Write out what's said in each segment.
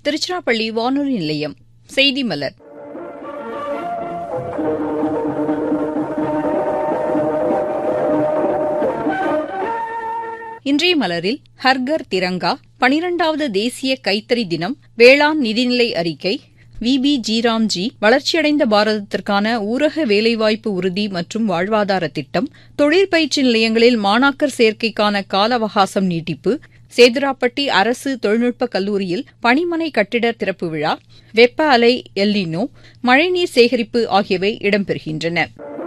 திருச்சிராப்பள்ளி வானொலி நிலையம் செய்தி மலர் இன்றைய மலரில் ஹர்கர் திரங்கா பனிரெண்டாவது தேசிய கைத்தறி தினம் வேளாண் நிதிநிலை அறிக்கை வி பி ஜிராம்ஜி வளர்ச்சியடைந்த பாரதத்திற்கான ஊரக வேலைவாய்ப்பு உறுதி மற்றும் வாழ்வாதார திட்டம் தொழிற்பயிற்சி நிலையங்களில் மாணாக்கர் சேர்க்கைக்கான கால அவகாசம் நீட்டிப்பு சேதுராப்பட்டி அரசு தொழில்நுட்ப கல்லூரியில் பணிமனை கட்டிட திறப்பு விழா வெப்ப அலை எல்லினோ மழைநீர் சேகரிப்பு ஆகியவை இடம்பெறுகின்றன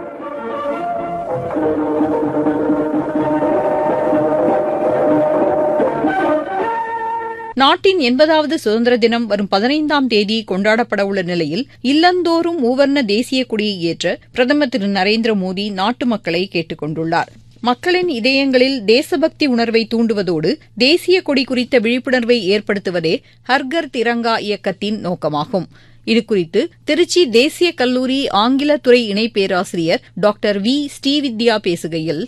நாட்டின் எண்பதாவது சுதந்திர தினம் வரும் பதினைந்தாம் தேதி கொண்டாடப்படவுள்ள நிலையில் இல்லந்தோறும் மூவர்ண தேசிய கொடியை ஏற்ற பிரதமர் திரு நரேந்திர மோடி நாட்டு மக்களை கேட்டுக் கொண்டுள்ளார் மக்களின் இதயங்களில் தேசபக்தி உணர்வை தூண்டுவதோடு தேசிய கொடி குறித்த விழிப்புணர்வை ஏற்படுத்துவதே ஹர்கர் திரங்கா இயக்கத்தின் நோக்கமாகும் இதுகுறித்து திருச்சி தேசிய கல்லூரி ஆங்கில துறை இணை பேராசிரியர் டாக்டர் வி ஸ்ரீவித்யா பேசுகையில்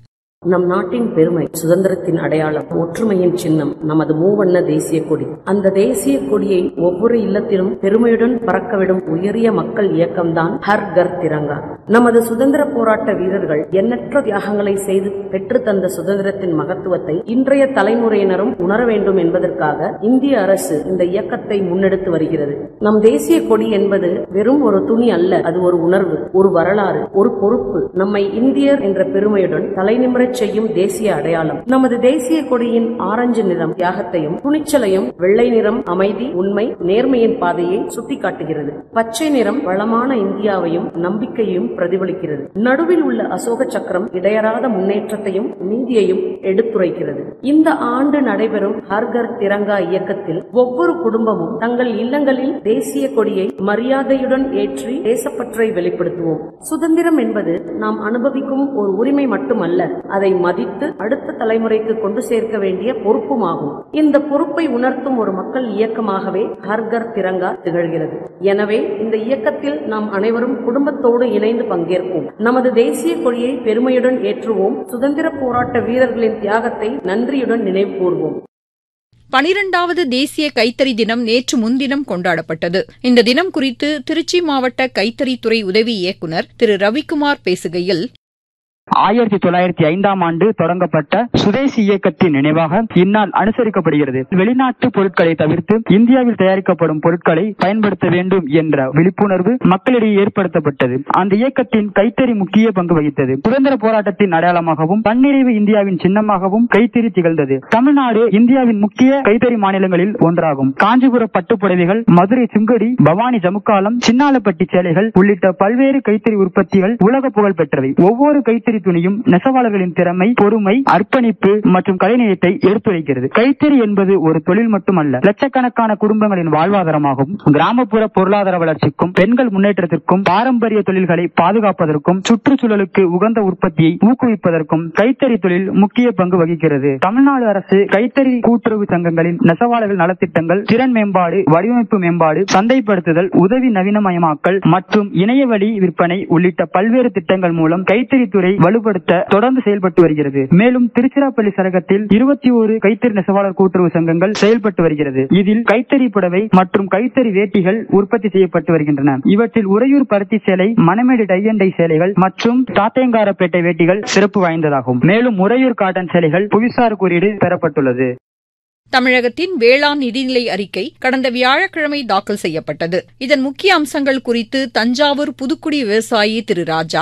நம் நாட்டின் பெருமை சுதந்திரத்தின் அடையாளம் ஒற்றுமையின் சின்னம் நமது மூவண்ண தேசிய கொடி அந்த தேசிய கொடியை ஒவ்வொரு இல்லத்திலும் பெருமையுடன் பறக்கவிடும் உயரிய மக்கள் இயக்கம்தான் ஹர் கர் திரங்கா நமது சுதந்திர போராட்ட வீரர்கள் எண்ணற்ற தியாகங்களை செய்து பெற்று தந்த சுதந்திரத்தின் மகத்துவத்தை இன்றைய தலைமுறையினரும் உணர வேண்டும் என்பதற்காக இந்திய அரசு இந்த இயக்கத்தை முன்னெடுத்து வருகிறது நம் தேசிய கொடி என்பது வெறும் ஒரு துணி அல்ல அது ஒரு உணர்வு ஒரு வரலாறு ஒரு பொறுப்பு நம்மை இந்தியர் என்ற பெருமையுடன் தலைநிமிர செய்யும் தேசிய அடையாளம் நமது தேசிய கொடியின் ஆரஞ்சு நிறம் தியாகத்தையும் துணிச்சலையும் வெள்ளை நிறம் அமைதி உண்மை நேர்மையின் பாதையை சுட்டிக்காட்டுகிறது பச்சை நிறம் வளமான இந்தியாவையும் நம்பிக்கையும் பிரதிபலிக்கிறது நடுவில் உள்ள அசோக சக்கரம் இடையறாத முன்னேற்றத்தையும் நீதியையும் எடுத்துரைக்கிறது இந்த ஆண்டு நடைபெறும் ஹர்கர் திரங்கா இயக்கத்தில் ஒவ்வொரு குடும்பமும் தங்கள் இல்லங்களில் தேசிய கொடியை மரியாதையுடன் ஏற்றி தேசப்பற்றை வெளிப்படுத்துவோம் சுதந்திரம் என்பது நாம் அனுபவிக்கும் ஒரு உரிமை மட்டுமல்ல அதை மதித்து அடுத்த தலைமுறைக்கு கொண்டு சேர்க்க வேண்டிய பொறுப்புமாகும் இந்த பொறுப்பை உணர்த்தும் ஒரு மக்கள் இயக்கமாகவே ஹர்கர் திரங்கா திகழ்கிறது எனவே இந்த இயக்கத்தில் நாம் அனைவரும் குடும்பத்தோடு இணைந்து பங்கேற்போம் நமது தேசிய கொடியை பெருமையுடன் ஏற்றுவோம் சுதந்திர போராட்ட வீரர்களின் தியாகத்தை நன்றியுடன் நினைவு கூர்வோம் பனிரெண்டாவது தேசிய கைத்தறி தினம் நேற்று முன்தினம் கொண்டாடப்பட்டது இந்த தினம் குறித்து திருச்சி மாவட்ட கைத்தறித்துறை உதவி இயக்குநர் திரு ரவிக்குமார் பேசுகையில் ஆயிரத்தி தொள்ளாயிரத்தி ஐந்தாம் ஆண்டு தொடங்கப்பட்ட சுதேசி இயக்கத்தின் நினைவாக இந்நாள் அனுசரிக்கப்படுகிறது வெளிநாட்டு பொருட்களை தவிர்த்து இந்தியாவில் தயாரிக்கப்படும் பொருட்களை பயன்படுத்த வேண்டும் என்ற விழிப்புணர்வு மக்களிடையே ஏற்படுத்தப்பட்டது அந்த இயக்கத்தின் கைத்தறி முக்கிய பங்கு வகித்தது சுதந்திர போராட்டத்தின் அடையாளமாகவும் தன்னிறைவு இந்தியாவின் சின்னமாகவும் கைத்தறி திகழ்ந்தது தமிழ்நாடு இந்தியாவின் முக்கிய கைத்தறி மாநிலங்களில் ஒன்றாகும் காஞ்சிபுர பட்டுப்புடவைகள் மதுரை சுங்கடி பவானி ஜமுக்காலம் சின்னாலப்பட்டி சேலைகள் உள்ளிட்ட பல்வேறு கைத்தறி உற்பத்திகள் உலக புகழ் பெற்றவை ஒவ்வொரு கைத்தறி துணியும் நெசவாளர்களின் திறமை பொறுமை அர்ப்பணிப்பு மற்றும் கலைநயத்தை எடுத்துரைக்கிறது கைத்தறி என்பது ஒரு தொழில் மட்டுமல்ல லட்சக்கணக்கான குடும்பங்களின் வாழ்வாதாரமாகும் கிராமப்புற பொருளாதார வளர்ச்சிக்கும் பெண்கள் முன்னேற்றத்திற்கும் பாரம்பரிய தொழில்களை பாதுகாப்பதற்கும் சுற்றுச்சூழலுக்கு உகந்த உற்பத்தியை ஊக்குவிப்பதற்கும் கைத்தறி தொழில் முக்கிய பங்கு வகிக்கிறது தமிழ்நாடு அரசு கைத்தறி கூட்டுறவு சங்கங்களின் நெசவாளர்கள் நலத்திட்டங்கள் திறன் மேம்பாடு வடிவமைப்பு மேம்பாடு சந்தைப்படுத்துதல் உதவி நவீனமயமாக்கல் மற்றும் இணையவழி விற்பனை உள்ளிட்ட பல்வேறு திட்டங்கள் மூலம் கைத்தறித்துறை வலுப்படுத்த தொடர்ந்து செயல்பட்டு வருகிறது மேலும் திருச்சிராப்பள்ளி சரகத்தில் இருபத்தி ஒரு கைத்தறி நெசவாளர் கூட்டுறவு சங்கங்கள் செயல்பட்டு வருகிறது இதில் கைத்தறி புடவை மற்றும் கைத்தறி வேட்டிகள் உற்பத்தி செய்யப்பட்டு வருகின்றன இவற்றில் உறையூர் பருத்தி சேலை மணமேடு டை அண்ட் டை சேலைகள் மற்றும் தாத்தையங்காரப்பேட்டை வேட்டிகள் சிறப்பு வாய்ந்ததாகும் மேலும் உறையூர் காட்டன் சேலைகள் புவிசார் குறியீடு பெறப்பட்டுள்ளது தமிழகத்தின் வேளாண் நிதிநிலை அறிக்கை கடந்த வியாழக்கிழமை தாக்கல் செய்யப்பட்டது இதன் முக்கிய அம்சங்கள் குறித்து தஞ்சாவூர் புதுக்குடி விவசாயி திரு ராஜா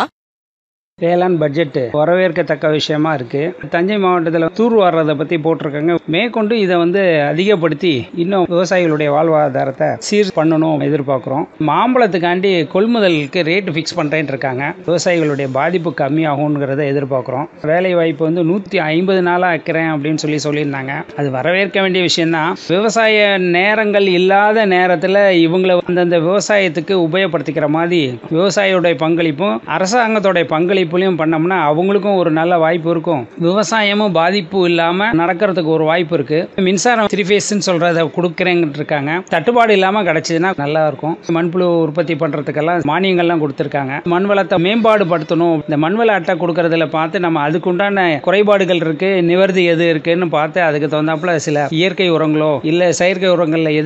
வேளாண் பட்ஜெட் வரவேற்கத்தக்க விஷயமா இருக்கு தஞ்சை மாவட்டத்தில் தூர் வர்றதை பத்தி போட்டிருக்காங்க மேற்கொண்டு இதை வந்து அதிகப்படுத்தி இன்னும் விவசாயிகளுடைய வாழ்வாதாரத்தை சீர் பண்ணணும் எதிர்பார்க்குறோம் மாம்பழத்துக்காண்டி கொள்முதலுக்கு ரேட் ஃபிக்ஸ் பண்ணுறேன் இருக்காங்க விவசாயிகளுடைய பாதிப்பு கம்மியாகுங்கிறத எதிர்பார்க்குறோம் வேலை வாய்ப்பு வந்து நூற்றி ஐம்பது நாளாக வைக்கிறேன் அப்படின்னு சொல்லி சொல்லியிருந்தாங்க அது வரவேற்க வேண்டிய விஷயம்தான் விவசாய நேரங்கள் இல்லாத நேரத்தில் இவங்களை அந்தந்த விவசாயத்துக்கு உபயோகப்படுத்திக்கிற மாதிரி விவசாயியோடைய பங்களிப்பும் அரசாங்கத்தோடைய பங்களிப்பு பங்களிப்புலையும் பண்ணோம்னா அவங்களுக்கும் ஒரு நல்ல வாய்ப்பு இருக்கும் விவசாயமும் பாதிப்பு இல்லாம நடக்கிறதுக்கு ஒரு வாய்ப்பு இருக்கு மின்சாரம் த்ரீ ஃபேஸ்ன்னு சொல்றத கொடுக்குறேங்கிட்டு இருக்காங்க தட்டுப்பாடு இல்லாம கிடைச்சதுன்னா நல்லா இருக்கும் மண்புழு உற்பத்தி பண்றதுக்கெல்லாம் மானியங்கள்லாம் கொடுத்துருக்காங்க மண் வளத்தை மேம்பாடு படுத்தணும் இந்த மண்வள அட்டை கொடுக்கறதுல பார்த்து நம்ம அதுக்குண்டான குறைபாடுகள் இருக்கு நிவர்த்தி எது இருக்குன்னு பார்த்து அதுக்கு தகுந்தாப்புல சில இயற்கை உரங்களோ இல்ல செயற்கை உரங்கள்ல எது